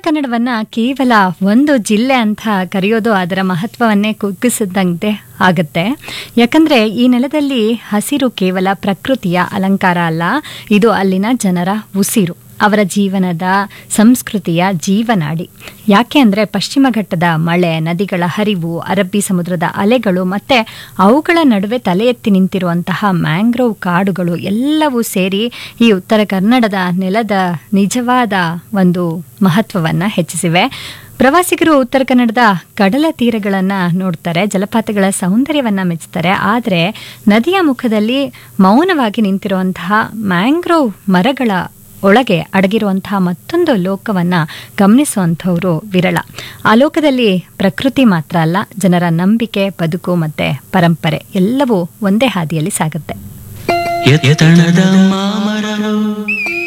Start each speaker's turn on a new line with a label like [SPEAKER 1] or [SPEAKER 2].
[SPEAKER 1] ಕನ್ನಡವನ್ನ ಕೇವಲ ಒಂದು ಜಿಲ್ಲೆ ಅಂತ ಕರೆಯೋದು ಅದರ ಮಹತ್ವವನ್ನೇ ಕುಗ್ಗಿಸಿದಂತೆ ಆಗುತ್ತೆ ಯಾಕಂದ್ರೆ ಈ ನೆಲದಲ್ಲಿ ಹಸಿರು ಕೇವಲ ಪ್ರಕೃತಿಯ ಅಲಂಕಾರ ಅಲ್ಲ ಇದು ಅಲ್ಲಿನ ಜನರ ಉಸಿರು ಅವರ ಜೀವನದ ಸಂಸ್ಕೃತಿಯ ಜೀವನಾಡಿ ಯಾಕೆ ಅಂದರೆ ಪಶ್ಚಿಮ ಘಟ್ಟದ ಮಳೆ ನದಿಗಳ ಹರಿವು ಅರಬ್ಬಿ ಸಮುದ್ರದ ಅಲೆಗಳು ಮತ್ತೆ ಅವುಗಳ ನಡುವೆ ತಲೆ ಎತ್ತಿ ನಿಂತಿರುವಂತಹ ಮ್ಯಾಂಗ್ರೋವ್ ಕಾಡುಗಳು ಎಲ್ಲವೂ ಸೇರಿ ಈ ಉತ್ತರ ಕನ್ನಡದ ನೆಲದ ನಿಜವಾದ ಒಂದು ಮಹತ್ವವನ್ನು ಹೆಚ್ಚಿಸಿವೆ ಪ್ರವಾಸಿಗರು ಉತ್ತರ ಕನ್ನಡದ ಕಡಲ ತೀರಗಳನ್ನ ನೋಡ್ತಾರೆ ಜಲಪಾತಗಳ ಸೌಂದರ್ಯವನ್ನ ಮೆಚ್ಚುತ್ತಾರೆ ಆದರೆ ನದಿಯ ಮುಖದಲ್ಲಿ ಮೌನವಾಗಿ ನಿಂತಿರುವಂತಹ ಮ್ಯಾಂಗ್ರೋವ್ ಮರಗಳ ಒಳಗೆ ಅಡಗಿರುವಂತಹ ಮತ್ತೊಂದು ಲೋಕವನ್ನ ಗಮನಿಸುವಂಥವರು ವಿರಳ ಆ ಲೋಕದಲ್ಲಿ ಪ್ರಕೃತಿ ಮಾತ್ರ ಅಲ್ಲ ಜನರ ನಂಬಿಕೆ ಬದುಕು ಮತ್ತೆ ಪರಂಪರೆ ಎಲ್ಲವೂ ಒಂದೇ ಹಾದಿಯಲ್ಲಿ ಸಾಗುತ್ತೆ
[SPEAKER 2] ಎತ್ತಣದ ಮಾಮರರು